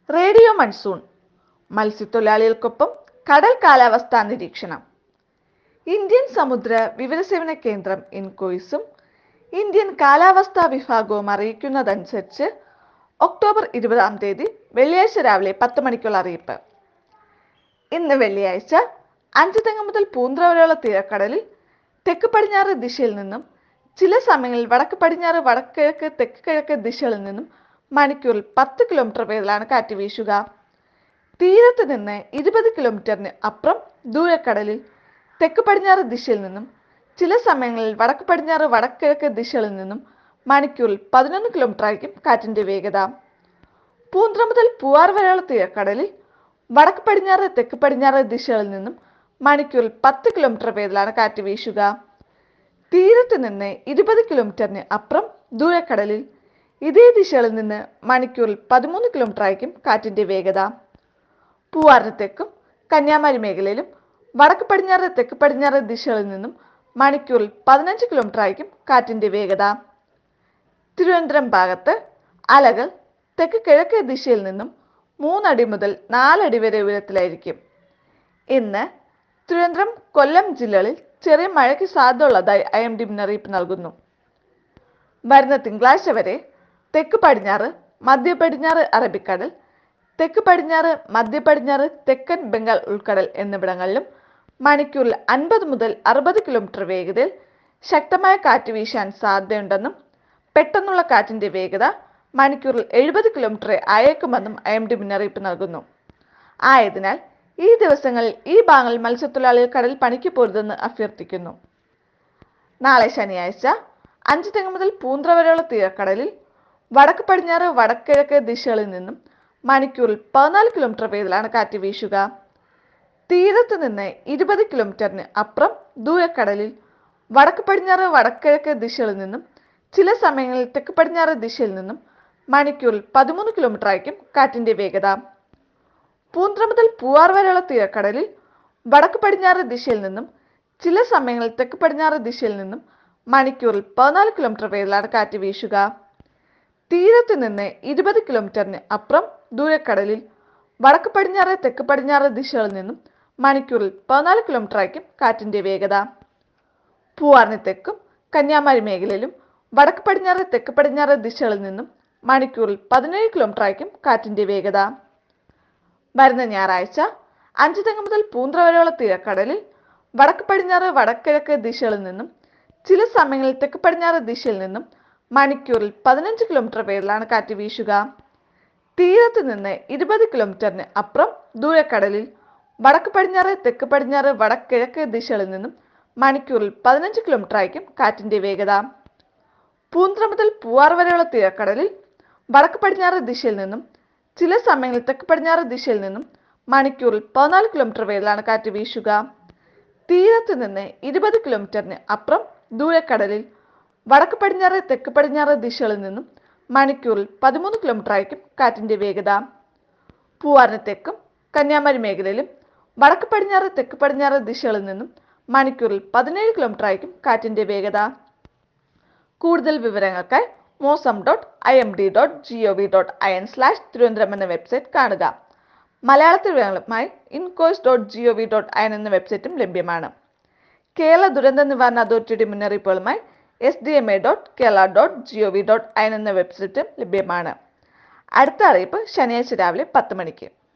radio monsoon മത്സ്യത്തൊഴിലാളികൾക്കൊപ്പം കടൽ കാലാവസ്ഥാ നിരീക്ഷണം ഇന്ത്യൻ സമുദ്ര വിവരസേവന കേന്ദ്രം ഇൻകോയിസും ഇന്ത്യൻ കാലാവസ്ഥാ വിഭാഗവും അറിയിക്കുന്നതനുസരിച്ച് ഒക്ടോബർ ഇരുപതാം തീയതി വെള്ളിയാഴ്ച രാവിലെ പത്ത് മണിക്കുള്ള അറിയിപ്പ് ഇന്ന് വെള്ളിയാഴ്ച അഞ്ചുതെങ്ങ് മുതൽ പൂന്ത്ര വരെയുള്ള തീരക്കടലിൽ തെക്ക് പടിഞ്ഞാറ് ദിശയിൽ നിന്നും ചില സമയങ്ങളിൽ വടക്ക് പടിഞ്ഞാറ് വടക്കിഴക്ക് തെക്ക് കിഴക്ക് ദിശകളിൽ നിന്നും മണിക്കൂറിൽ പത്ത് കിലോമീറ്റർ വേഗത്തിലാണ് കാറ്റ് വീശുക തീരത്ത് നിന്ന് ഇരുപത് കിലോമീറ്ററിന് അപ്പുറം ദൂരക്കടലിൽ തെക്ക് പടിഞ്ഞാറ് ദിശയിൽ നിന്നും ചില സമയങ്ങളിൽ വടക്ക് പടിഞ്ഞാറ് വടക്കിഴക്ക് ദിശകളിൽ നിന്നും മണിക്കൂറിൽ പതിനൊന്ന് കിലോമീറ്റർ ആയിരിക്കും കാറ്റിന്റെ വേഗത പൂന്ത്ര മുതൽ പൂവാർ വരെയുള്ള തീരക്കടലിൽ വടക്ക് പടിഞ്ഞാറ് തെക്ക് പടിഞ്ഞാറ് ദിശകളിൽ നിന്നും മണിക്കൂറിൽ പത്ത് കിലോമീറ്റർ വേഗത്തിലാണ് കാറ്റ് വീശുക തീരത്ത് നിന്ന് ഇരുപത് കിലോമീറ്ററിന് അപ്പുറം ദൂരക്കടലിൽ ഇതേ ദിശകളിൽ നിന്ന് മണിക്കൂറിൽ പതിമൂന്ന് കിലോമീറ്റർ ആയിരിക്കും കാറ്റിന്റെ വേഗത പൂവാറിന് തെക്കും കന്യാകുമാരി മേഖലയിലും വടക്ക് പടിഞ്ഞാറ് തെക്ക് പടിഞ്ഞാറ് ദിശകളിൽ നിന്നും മണിക്കൂറിൽ പതിനഞ്ച് കിലോമീറ്റർ ആയിരിക്കും കാറ്റിന്റെ വേഗത തിരുവനന്തപുരം ഭാഗത്ത് അലകൾ തെക്ക് കിഴക്ക് ദിശയിൽ നിന്നും മൂന്നടി മുതൽ നാലടി വരെ ഉയരത്തിലായിരിക്കും ഇന്ന് തിരുവനന്തപുരം കൊല്ലം ജില്ലകളിൽ ചെറിയ മഴയ്ക്ക് സാധ്യതയുള്ളതായി ഐ എം ഡി മുന്നറിയിപ്പ് നൽകുന്നു വരുന്ന തിങ്കളാഴ്ച വരെ തെക്ക് പടിഞ്ഞാറ് മധ്യ പടിഞ്ഞാറ് അറബിക്കടൽ തെക്ക് പടിഞ്ഞാറ് മധ്യ പടിഞ്ഞാറ് തെക്കൻ ബംഗാൾ ഉൾക്കടൽ എന്നിവിടങ്ങളിലും മണിക്കൂറിൽ അൻപത് മുതൽ അറുപത് കിലോമീറ്റർ വേഗതയിൽ ശക്തമായ കാറ്റ് വീശാൻ സാധ്യതയുണ്ടെന്നും പെട്ടെന്നുള്ള കാറ്റിന്റെ വേഗത മണിക്കൂറിൽ എഴുപത് കിലോമീറ്റർ അയക്കുമെന്നും ഐ എം ഡി മുന്നറിയിപ്പ് നൽകുന്നു ആയതിനാൽ ഈ ദിവസങ്ങളിൽ ഈ ഭാഗങ്ങളിൽ മത്സ്യത്തൊഴിലാളികൾ കടൽ പണിക്ക് പോരുതെന്ന് അഭ്യർത്ഥിക്കുന്നു നാളെ ശനിയാഴ്ച അഞ്ച് തെങ്ങ് മുതൽ പൂന്ത്ര വരെയുള്ള തീരക്കടലിൽ വടക്ക് പടിഞ്ഞാറ് വടക്കിഴക്ക് ദിശകളിൽ നിന്നും മണിക്കൂറിൽ പതിനാല് കിലോമീറ്റർ വേഗത്തിലാണ് കാറ്റ് വീശുക തീരത്ത് നിന്ന് ഇരുപത് കിലോമീറ്ററിന് അപ്പുറം ദൂരക്കടലിൽ വടക്ക് പടിഞ്ഞാറ് വടക്കിഴക്ക് ദിശകളിൽ നിന്നും ചില സമയങ്ങളിൽ തെക്ക് പടിഞ്ഞാറ് ദിശയിൽ നിന്നും മണിക്കൂറിൽ പതിമൂന്ന് കിലോമീറ്റർ ആയിരിക്കും കാറ്റിന്റെ വേഗത പൂന്ത്ര മുതൽ പൂവാർ വരെയുള്ള തീരക്കടലിൽ വടക്ക് പടിഞ്ഞാറ് ദിശയിൽ നിന്നും ചില സമയങ്ങളിൽ തെക്ക് പടിഞ്ഞാറ് ദിശയിൽ നിന്നും മണിക്കൂറിൽ പതിനാല് കിലോമീറ്റർ വേഗത്തിലാണ് കാറ്റ് വീശുക തീരത്ത് നിന്ന് ഇരുപത് കിലോമീറ്ററിന് അപ്പുറം ദൂരക്കടലിൽ വടക്ക് പടിഞ്ഞാറ് തെക്ക് പടിഞ്ഞാറ് ദിശകളിൽ നിന്നും മണിക്കൂറിൽ പതിനാല് കിലോമീറ്റർ ആയിരിക്കും കാറ്റിന്റെ വേഗത പൂവാറിന് തെക്കും കന്യാകുമാരി മേഖലയിലും വടക്ക് പടിഞ്ഞാറ് തെക്ക് പടിഞ്ഞാറ് ദിശകളിൽ നിന്നും മണിക്കൂറിൽ പതിനേഴ് കിലോമീറ്റർ ആയിരിക്കും കാറ്റിന്റെ വേഗത വരുന്ന ഞായറാഴ്ച അഞ്ച് തെങ്ങ് മുതൽ പൂന്ത്ര വരെയുള്ള തീരക്കടലിൽ വടക്ക് പടിഞ്ഞാറ് വടക്കിഴക്ക് ദിശകളിൽ നിന്നും ചില സമയങ്ങളിൽ തെക്ക് പടിഞ്ഞാറ് ദിശയിൽ നിന്നും മണിക്കൂറിൽ പതിനഞ്ച് കിലോമീറ്റർ വേഗത്തിലാണ് കാറ്റ് വീശുക തീരത്ത് നിന്ന് ഇരുപത് കിലോമീറ്ററിന് അപ്പുറം ദൂരക്കടലിൽ വടക്ക് പടിഞ്ഞാറ് തെക്ക് പടിഞ്ഞാറ് വടക്കിഴക്ക് ദിശകളിൽ നിന്നും മണിക്കൂറിൽ പതിനഞ്ച് കിലോമീറ്റർ ആയിരിക്കും കാറ്റിന്റെ വേഗത പൂന്ത്ര മുതൽ പൂവാർ വരെയുള്ള തീരക്കടലിൽ വടക്ക് പടിഞ്ഞാറ് ദിശയിൽ നിന്നും ചില സമയങ്ങളിൽ തെക്ക് പടിഞ്ഞാറ് ദിശയിൽ നിന്നും മണിക്കൂറിൽ പതിനാല് കിലോമീറ്റർ വേഗത്തിലാണ് കാറ്റ് വീശുക തീരത്ത് നിന്ന് ഇരുപത് കിലോമീറ്ററിന് അപ്പുറം ദൂരക്കടലിൽ വടക്ക് പടിഞ്ഞാറ് തെക്ക് പടിഞ്ഞാറ് ദിശകളിൽ നിന്നും മണിക്കൂറിൽ പതിമൂന്ന് കിലോമീറ്റർ ആയിരിക്കും കാറ്റിന്റെ വേഗത പൂവാറിന് തെക്കും കന്യാകുമാരി മേഖലയിലും വടക്ക് പടിഞ്ഞാറ് തെക്ക് പടിഞ്ഞാറ് ദിശകളിൽ നിന്നും മണിക്കൂറിൽ പതിനേഴ് കിലോമീറ്റർ ആയിരിക്കും കാറ്റിന്റെ വേഗത കൂടുതൽ വിവരങ്ങൾക്കായി Mausam dot I M D dot G O V dot I N slash Thiruvananthapuram എന്ന വെബ്സൈറ്റ് കാണുക മലയാളത്തിൽ വിവരങ്ങളുമായി INCOIS dot G O V dot I N എന്ന വെബ്സൈറ്റും ലഭ്യമാണ് കേരള ദുരന്ത നിവാരണ അതോറിറ്റിയുടെ മുന്നറിയിപ്പുകളുമായി S D M A dot Kerala dot G O V dot I N എന്ന വെബ്സൈറ്റും ലഭ്യമാണ് അടുത്ത അറിയിപ്പ് ശനിയാഴ്ച രാവിലെ പത്ത് മണിക്ക്